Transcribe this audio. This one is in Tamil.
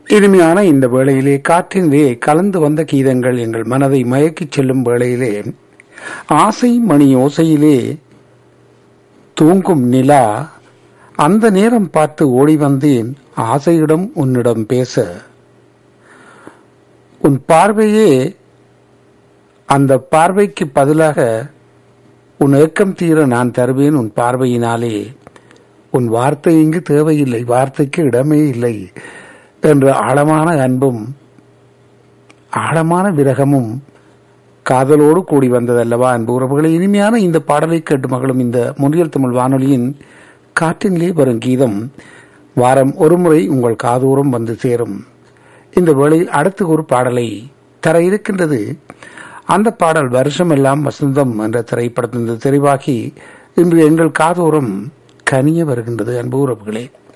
இனிமையான இந்த வேளையிலே காற்றிலே கலந்து வந்த கீதங்கள் எங்கள் மனதை மயக்கிச் செல்லும் வேளையிலே ஆசை மணி ஓசையிலே தூங்கும் நிலா அந்த நேரம் பார்த்து ஓடி வந்தேன் ஆசையிடம் உன்னிடம் பேச உன் பார்வையே அந்த பார்வைக்கு பதிலாக உன் ஏக்கம் தீர நான் தருவேன் உன் பார்வையினாலே உன் வார்த்தை இங்கு தேவையில்லை வார்த்தைக்கு இடமே இல்லை என்ற ஆழமான அன்பும் ஆழமான விரகமும் காதலோடு கூடி வந்ததல்லவா அன்பு உறவுகளை இனிமையான இந்த பாடலை கேட்டு மகளும் இந்த முன்னியல் தமிழ் வானொலியின் காற்றினிலே வரும் கீதம் வாரம் ஒருமுறை உங்கள் காதோறும் வந்து சேரும் இந்த வேளையில் அடுத்து ஒரு பாடலை தர இருக்கின்றது அந்த பாடல் வருஷமெல்லாம் வசந்தம் என்ற திரைப்படத்திலிருந்து தெரிவாகி இன்று எங்கள் காதோறும் கனிய வருகின்றது அன்பு உறவுகளே